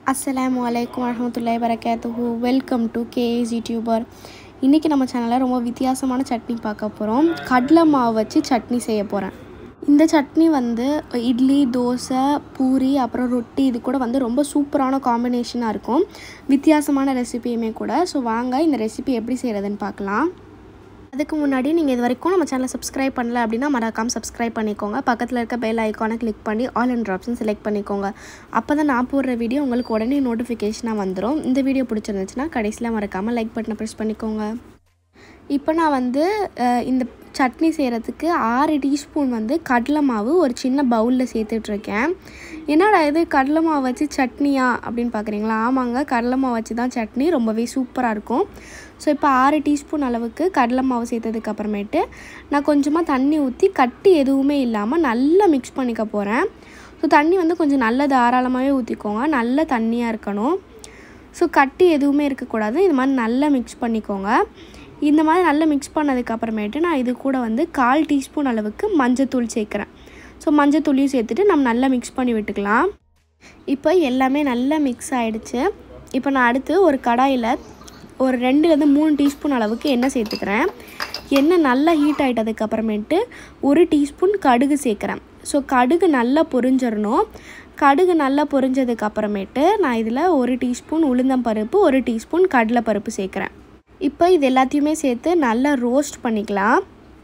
அஸ்ஸலாமு அலைக்கும் வரமத்துல்லாய் வரகாத்துஹு வெல்கம் டு கேஏஸ் யூடியூபர் இன்றைக்கி நம்ம சேனலில் ரொம்ப வித்தியாசமான சட்னி பார்க்க போகிறோம் கடலை மாவு வச்சு சட்னி செய்ய போகிறேன் இந்த சட்னி வந்து இட்லி தோசை பூரி அப்புறம் ரொட்டி இது கூட வந்து ரொம்ப சூப்பரான காம்பினேஷனாக இருக்கும் வித்தியாசமான ரெசிபியுமே கூட ஸோ வாங்க இந்த ரெசிபி எப்படி செய்கிறதுன்னு பார்க்கலாம் அதுக்கு முன்னாடி நீங்கள் இது வரைக்கும் நம்ம சேனலை சப்ஸ்கிரைப் பண்ணல அப்படின்னா மறக்காமல் சப்ஸ்கிரைப் பண்ணிக்கோங்க பக்கத்தில் இருக்க பெல் ஐக்கானை கிளிக் பண்ணி ஆல் அண்ட் ஆப்ஷன் செலக்ட் பண்ணிக்கோங்க அப்போ தான் நான் போடுற வீடியோ உங்களுக்கு உடனே நோட்டிஃபிகேஷனாக வந்துடும் இந்த வீடியோ பிடிச்சிருந்துச்சுன்னா கடைசியில் மறக்காமல் லைக் பட்டனை ப்ரெஸ் பண்ணிக்கோங்க இப்போ நான் வந்து அஹ், இந்த சட்னி செய்கிறதுக்கு ஆறு டீஸ்பூன் வந்து கடலை மாவு ஒரு சின்ன பவுலில் சேர்த்துட்ருக்கேன் என்னடா இது கடலை மாவு வச்சு சட்னியா அப்படின்னு பார்க்குறீங்களா ஆமாங்க கடலை மாவு வச்சு தான் சட்னி ரொம்பவே சூப்பராக இருக்கும் ஸோ இப்போ ஆறு டீஸ்பூன் அளவுக்கு கடலை மாவு சேர்த்ததுக்கு அப்புறமேட்டு நான் கொஞ்சமாக தண்ணி ஊற்றி கட்டி எதுவுமே இல்லாமல் நல்லா மிக்ஸ் பண்ணிக்க போகிறேன் ஸோ தண்ணி வந்து கொஞ்சம் நல்ல தாராளமாகவே ஊற்றிக்கோங்க நல்ல தண்ணியாக இருக்கணும் ஸோ கட்டி எதுவுமே இருக்கக்கூடாது இது மாதிரி நல்லா மிக்ஸ் பண்ணிக்கோங்க இந்த மாதிரி நல்லா மிக்ஸ் பண்ணதுக்கு அப்புறமேட்டு நான் இது கூட வந்து கால் டீஸ்பூன் அளவுக்கு மஞ்சத்தூள் சேர்க்குறேன் ஸோ மஞ்சத்தூளையும் சேர்த்துட்டு நம்ம நல்லா மிக்ஸ் பண்ணி விட்டுக்கலாம் இப்போ எல்லாமே நல்லா மிக்ஸ் ஆகிடுச்சு இப்போ நான் அடுத்து ஒரு கடாயில் ஒரு ரெண்டுலேருந்து மூணு டீஸ்பூன் அளவுக்கு எண்ணெய் சேர்த்துக்கிறேன் எண்ணெய் நல்லா ஹீட் ஆகிட்டதுக்கு அப்புறமேட்டு ஒரு டீஸ்பூன் கடுகு சேர்க்குறேன் ஸோ கடுகு நல்லா பொரிஞ்சிடணும் கடுகு நல்லா பொரிஞ்சதுக்கு அப்புறமேட்டு நான் இதில் ஒரு டீஸ்பூன் உளுந்தம்பருப்பு ஒரு டீஸ்பூன் கடலைப்பருப்பு சேர்க்குறேன் இப்போ இது எல்லாத்தையுமே சேர்த்து நல்லா ரோஸ்ட் பண்ணிக்கலாம்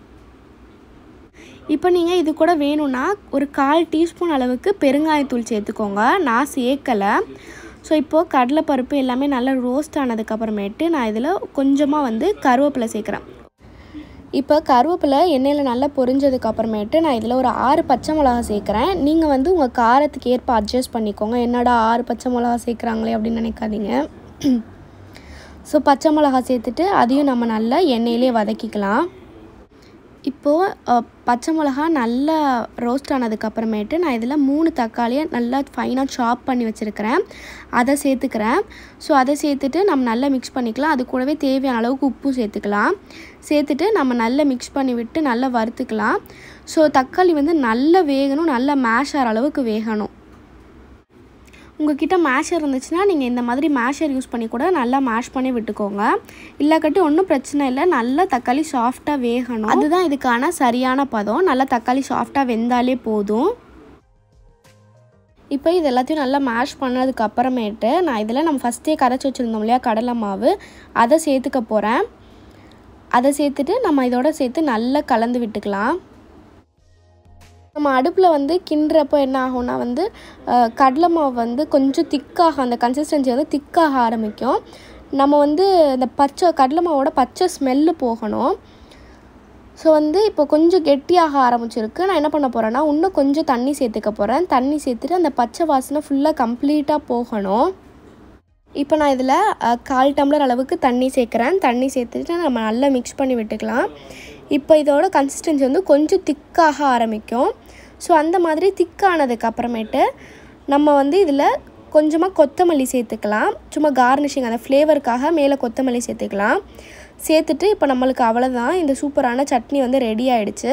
இப்போ நீங்கள் இது கூட வேணும்னா ஒரு கால் டீஸ்பூன் அளவுக்கு பெருங்காயத்தூள் சேர்த்துக்கோங்க நான் சேர்க்கலை ஸோ இப்போது கடலைப்பருப்பு எல்லாமே நல்லா ரோஸ்ட் ஆனதுக்கப்புறமேட்டு நான் இதில் கொஞ்சமாக வந்து கருவேப்பிலை சேர்க்குறேன் இப்போ கருவேப்பிலை எண்ணெயில் நல்லா பொரிஞ்சதுக்கு அப்புறமேட்டு நான் இதில் ஒரு ஆறு பச்சை மிளகா சேர்க்குறேன் நீங்கள் வந்து உங்கள் காரத்துக்கு ஏற்ப அட்ஜஸ்ட் பண்ணிக்கோங்க என்னடா ஆறு பச்சை மிளகா சேர்க்குறாங்களே அப்படின்னு நினைக்காதீங்க ஸோ பச்சை மிளகா சேர்த்துட்டு அதையும் நம்ம நல்லா எண்ணெயிலே வதக்கிக்கலாம் இப்போது அஹ், பச்சை மிளகா நல்லா ரோஸ்ட் ஆனதுக்கப்புறமேட்டு நான் இதில் மூணு தக்காளியை நல்லா ஃபைனாக சாப் பண்ணி வச்சுருக்கிறேன் அதை சேர்த்துக்கிறேன் ஸோ அதை சேர்த்துட்டு நம்ம நல்லா மிக்ஸ் பண்ணிக்கலாம் அது கூடவே தேவையான அளவுக்கு உப்பு சேர்த்துக்கலாம் சேர்த்துட்டு நம்ம நல்லா மிக்ஸ் பண்ணி விட்டு நல்லா வறுத்துக்கலாம் ஸோ தக்காளி வந்து நல்லா வேகணும் நல்லா மேஷ் ஆகிற அளவுக்கு வேகணும் உங்ககிட்ட மேஷர் இருந்துச்சுன்னா நீங்கள் இந்த மாதிரி மேஷர் யூஸ் பண்ணி கூட நல்லா மேஷ் பண்ணி விட்டுக்கோங்க இல்லாக்கட்டி ஒன்றும் பிரச்சனை இல்லை நல்லா தக்காளி சாஃப்டாக வேகணும் அதுதான் இதுக்கான சரியான பதம் நல்லா தக்காளி சாஃப்டாக வெந்தாலே போதும் இப்போ இது எல்லாத்தையும் நல்லா மேஷ் பண்ணதுக்கு அப்புறமேட்டு நான் இதில் நம்ம ஃபஸ்ட்டே கரைச்சி வச்சுருந்தோம் இல்லையா கடலை மாவு அதை சேர்த்துக்க போகிறேன் அதை சேர்த்துட்டு நம்ம இதோட சேர்த்து நல்லா கலந்து விட்டுக்கலாம் நம்ம அடுப்பில் வந்து கிண்டுறப்போ என்ன ஆகும்னா வந்து அஹ், கடலை மாவு வந்து கொஞ்சம் திக்காக அந்த கன்சிஸ்டன்சி வந்து திக்காக ஆரம்பிக்கும் நம்ம வந்து இந்த பச்சை கடலை மாவோட பச்சை ஸ்மெல்லு போகணும் ஸோ வந்து இப்போ கொஞ்சம் கெட்டியாக ஆரம்பிச்சிருக்கு நான் என்ன பண்ண போகிறேன்னா இன்னும் கொஞ்சம் தண்ணி சேர்த்துக்க போகிறேன் தண்ணி சேர்த்துட்டு அந்த பச்சை வாசனை ஃபுல்லாக கம்ப்ளீட்டாக போகணும் இப்போ நான் இதில் அஹ், கால் டம்ளர் அளவுக்கு தண்ணி சேர்க்குறேன் தண்ணி சேர்த்துட்டு நம்ம நல்லா மிக்ஸ் பண்ணி விட்டுக்கலாம் இப்போ இதோட கன்சிஸ்டன்சி வந்து கொஞ்சம் திக்காக ஆரம்பிக்கும் ஸோ அந்த மாதிரி திக்கானதுக்கு அப்புறமேட்டு நம்ம வந்து இதில் கொஞ்சமாக கொத்தமல்லி சேர்த்துக்கலாம் சும்மா கார்னிஷிங் அந்த ஃப்ளேவருக்காக மேலே கொத்தமல்லி சேர்த்துக்கலாம் சேர்த்துட்டு இப்போ நம்மளுக்கு அவ்வளோதான் இந்த சூப்பரான சட்னி வந்து ரெடி ஆயிடுச்சு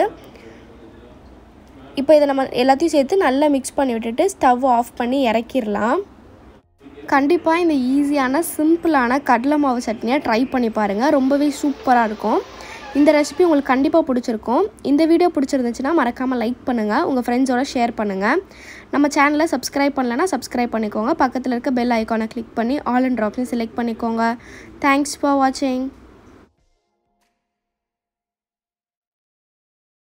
இப்போ இதை நம்ம எல்லாத்தையும் சேர்த்து நல்லா மிக்ஸ் பண்ணி விட்டுட்டு ஸ்டவ் ஆஃப் பண்ணி இறக்கிடலாம் கண்டிப்பாக இந்த ஈஸியான சிம்பிளான கடலை மாவு சட்னியை ட்ரை பண்ணி பாருங்கள் ரொம்பவே சூப்பராக இருக்கும் இந்த ரெசிபி உங்களுக்கு கண்டிப்பாக பிடிச்சிருக்கும் இந்த வீடியோ பிடிச்சிருந்துச்சுன்னா மறக்காமல் லைக் பண்ணுங்கள் உங்கள் ஃப்ரெண்ட்ஸோட ஷேர் பண்ணுங்கள் நம்ம சேனலை சப்ஸ்கிரைப் பண்ணலன்னா சப்ஸ்கிரைப் பண்ணிக்கோங்க பக்கத்தில் இருக்க பெல் ஐக்கானை கிளிக் பண்ணி ஆல் அண்ட் ட்ராப்ஸையும் செலக்ட் பண்ணிக்கோங்க தேங்க்ஸ் ஃபார் வாட்சிங்